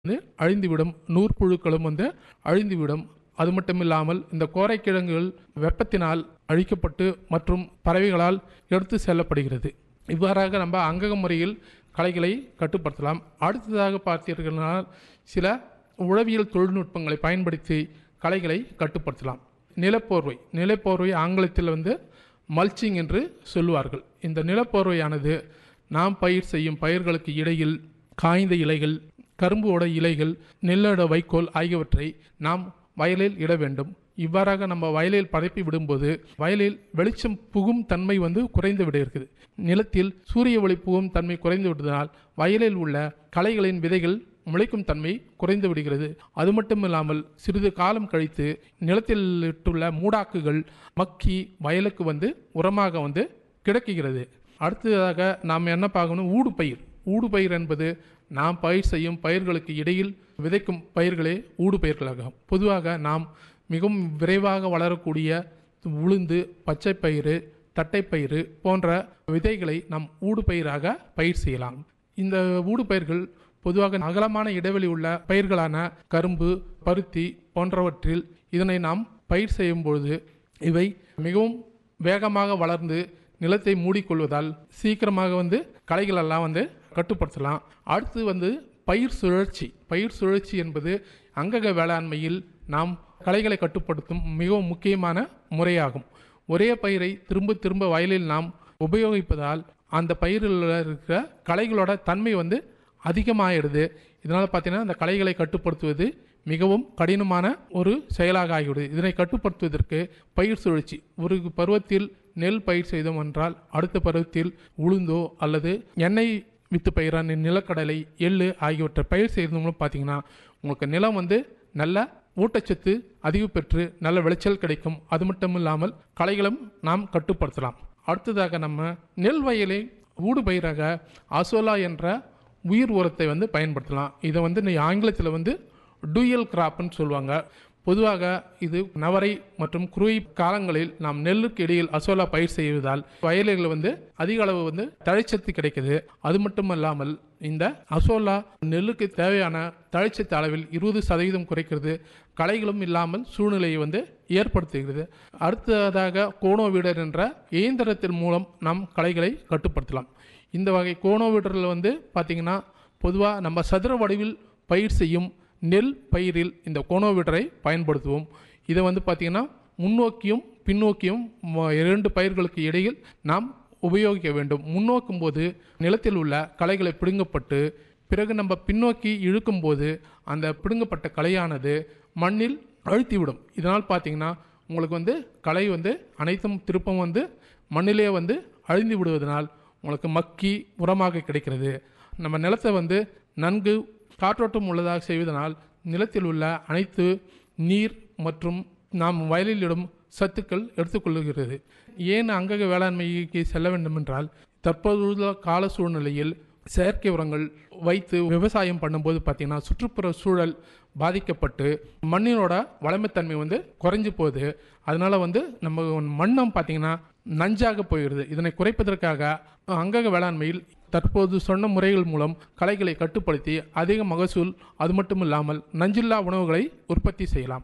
வந்து அழிந்துவிடும் நூற்புழுக்களும் வந்து அழிந்துவிடும் அது மட்டும் இல்லாமல் இந்த கோரைக்கிழங்குகள் வெப்பத்தினால் அழிக்கப்பட்டு மற்றும் பறவைகளால் எடுத்து செல்லப்படுகிறது இவ்வாறாக நம்ம அங்கக முறையில் களைகளை கட்டுப்படுத்தலாம் அடுத்ததாக பார்த்தீர்களால் சில உளவியல் தொழில்நுட்பங்களை பயன்படுத்தி களைகளை கட்டுப்படுத்தலாம் நிலப்போர்வை நிலப்போர்வை ஆங்கிலத்தில் வந்து மல்ச்சிங் என்று சொல்லுவார்கள் இந்த நிலப்போர்வையானது நாம் பயிர் செய்யும் பயிர்களுக்கு இடையில் காய்ந்த இலைகள் கரும்போட இலைகள் நெல்லோட வைக்கோல் ஆகியவற்றை நாம் வயலில் இட வேண்டும் இவ்வாறாக நம்ம வயலில் பரப்பி விடும்போது வயலில் வெளிச்சம் புகும் தன்மை வந்து குறைந்து விட இருக்குது நிலத்தில் சூரிய ஒளி புகும் தன்மை குறைந்து விடுவதனால் வயலில் உள்ள களைகளின் விதைகள் முளைக்கும் தன்மை குறைந்து விடுகிறது அது மட்டும் இல்லாமல் சிறிது காலம் கழித்து நிலத்தில் இட்டுள்ள மூடாக்குகள் மக்கி வயலுக்கு வந்து உரமாக வந்து கிடைக்குகிறது அடுத்ததாக நாம் என்ன பார்க்கணும் ஊடுபயிர் ஊடுபயிர் என்பது நாம் பயிர் செய்யும் பயிர்களுக்கு இடையில் விதைக்கும் பயிர்களே ஊடுபயிர்களாகும் பொதுவாக நாம் மிகவும் விரைவாக வளரக்கூடிய உளுந்து பச்சை பயிறு தட்டைப்பயிறு போன்ற விதைகளை நாம் ஊடுபயிராக பயிர் செய்யலாம் இந்த ஊடுபயிர்கள் பொதுவாக அகலமான இடைவெளி உள்ள பயிர்களான கரும்பு பருத்தி போன்றவற்றில் இதனை நாம் பயிர் செய்யும் பொழுது இவை மிகவும் வேகமாக வளர்ந்து நிலத்தை மூடிக்கொள்வதால் சீக்கிரமாக வந்து களைகள் எல்லாம் வந்து கட்டுப்படுத்தலாம் அடுத்து வந்து பயிர் சுழற்சி பயிர் சுழற்சி என்பது அங்கக வேளாண்மையில் நாம் களைகளை கட்டுப்படுத்தும் மிகவும் முக்கியமான முறையாகும் ஒரே பயிரை திரும்ப திரும்ப வயலில் நாம் உபயோகிப்பதால் அந்த பயிரில் இருக்கிற களைகளோட தன்மை வந்து அதிகமாகிடுது இதனால் பார்த்தீங்கன்னா அந்த களைகளை கட்டுப்படுத்துவது மிகவும் கடினமான ஒரு செயலாக ஆகிவிடுது இதனை கட்டுப்படுத்துவதற்கு பயிர் சுழற்சி ஒரு பருவத்தில் நெல் பயிர் செய்தோம் என்றால் அடுத்த பருவத்தில் உளுந்தோ அல்லது எண்ணெய் வித்து பயிரான நிலக்கடலை எள்ளு ஆகியவற்றை பயிர் செய்தவங்களும் பார்த்தீங்கன்னா உங்களுக்கு நிலம் வந்து நல்ல ஊட்டச்சத்து அதிக பெற்று நல்ல விளைச்சல் கிடைக்கும் அது மட்டும் இல்லாமல் களைகளும் நாம் கட்டுப்படுத்தலாம் அடுத்ததாக நம்ம நெல் வயலை ஊடு பயிராக அசோலா என்ற உயிர் உரத்தை வந்து பயன்படுத்தலாம் இதை வந்து நீ ஆங்கிலத்தில் வந்து டூயல் கிராப்னு சொல்லுவாங்க பொதுவாக இது நவரை மற்றும் குருவி காலங்களில் நாம் நெல்லுக்கு இடையில் அசோலா பயிர் செய்வதால் வயல்களில் வந்து அதிக அளவு வந்து தழைச்சத்து கிடைக்குது அது மட்டும் இல்லாமல் இந்த அசோலா நெல்லுக்கு தேவையான தழைச்சத்து அளவில் இருபது சதவீதம் குறைக்கிறது களைகளும் இல்லாமல் சூழ்நிலையை வந்து ஏற்படுத்துகிறது அடுத்ததாக கோணோவீடர் என்ற இயந்திரத்தின் மூலம் நாம் களைகளை கட்டுப்படுத்தலாம் இந்த வகை கோணோவீடரில் வந்து பார்த்திங்கன்னா பொதுவாக நம்ம சதுர வடிவில் பயிர் செய்யும் நெல் பயிரில் இந்த கோணோவீடரை பயன்படுத்துவோம் இதை வந்து பார்த்திங்கன்னா முன்னோக்கியும் பின்னோக்கியும் ம- இரண்டு பயிர்களுக்கு இடையில் நாம் உபயோகிக்க வேண்டும் முன்னோக்கும் போது நிலத்தில் உள்ள களைகளை பிடுங்கப்பட்டு பிறகு நம்ம பின்னோக்கி இழுக்கும்போது அந்த பிடுங்கப்பட்ட களையானது மண்ணில் அழுத்திவிடும் இதனால் பார்த்தீங்கன்னா உங்களுக்கு வந்து களை வந்து அனைத்தும் திருப்பம் வந்து மண்ணிலே வந்து அழிந்து விடுவதனால் உங்களுக்கு மக்கி உரமாக கிடைக்கிறது நம்ம நிலத்தை வந்து நன்கு காற்றோட்டம் உள்ளதாக செய்வதனால் நிலத்தில் உள்ள அனைத்து நீர் மற்றும் நாம் வயலில் இடும் சத்துக்கள் எடுத்துக்கொள்ளுகிறது ஏன் அங்கக வேளாண்மைக்கு செல்ல வேண்டும் என்றால் தற்போதுள்ள கால சூழ்நிலையில் செயற்கை உரங்கள் வைத்து விவசாயம் பண்ணும்போது பார்த்திங்கன்னா சுற்றுப்புற சூழல் பாதிக்கப்பட்டு மண்ணினோட வளமைத்தன்மை வந்து குறைஞ்சு போகுது அதனால வந்து நம்ம மண்ணம் பார்த்திங்கன்னா நஞ்சாக போயிடுது இதனை குறைப்பதற்காக அங்கக வேளாண்மையில் தற்போது சொன்ன முறைகள் மூலம் களைகளை கட்டுப்படுத்தி அதிக மகசூல் அது மட்டும் இல்லாமல் நஞ்சில்லா உணவுகளை உற்பத்தி செய்யலாம்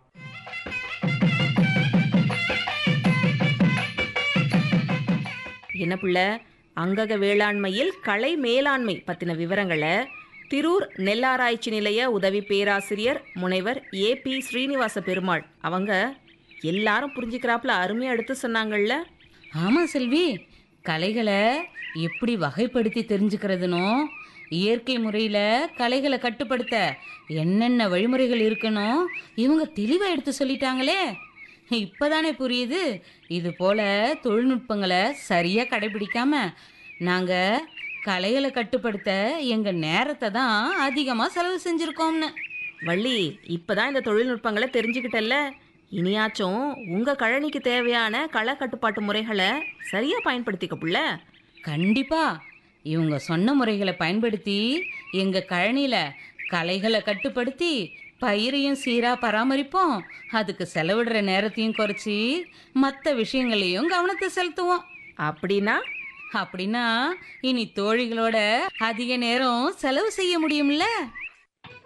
என்ன புள்ள அங்கக வேளாண்மையில் கலை மேலாண்மை பத்தின விவரங்களை திரூர் நெல்லாராய்ச்சி நிலைய உதவி பேராசிரியர் முனைவர் ஏ பி ஸ்ரீனிவாச பெருமாள் அவங்க எல்லாரும் புரிஞ்சுக்கிறாப்புல அருமையா எடுத்து சொன்னாங்கல்ல ஆமா செல்வி கலைகளை எப்படி வகைப்படுத்தி தெரிஞ்சுக்கிறதுனோ இயற்கை முறையில் கலைகளை கட்டுப்படுத்த என்னென்ன வழிமுறைகள் இருக்கணும் இவங்க தெளிவாக எடுத்து சொல்லிட்டாங்களே இப்போதானே புரியுது இது போல தொழில்நுட்பங்களை சரியாக கடைபிடிக்காம நாங்கள் கலைகளை கட்டுப்படுத்த எங்கள் நேரத்தை தான் அதிகமாக செலவு செஞ்சுருக்கோம்னு வள்ளி இப்பதான் இந்த தொழில்நுட்பங்களை தெரிஞ்சுக்கிட்டல்ல இனியாச்சும் உங்க கழனிக்கு தேவையான கள கட்டுப்பாட்டு முறைகளை சரியா பயன்படுத்திக்க புள்ள கண்டிப்பா இவங்க சொன்ன முறைகளை பயன்படுத்தி எங்க கழனியில களைகளை கட்டுப்படுத்தி பயிரையும் சீரா பராமரிப்போம் அதுக்கு செலவிடுற நேரத்தையும் குறைச்சி மற்ற விஷயங்களையும் கவனத்தை செலுத்துவோம் அப்படின்னா அப்படின்னா இனி தோழிகளோட அதிக நேரம் செலவு செய்ய முடியும்ல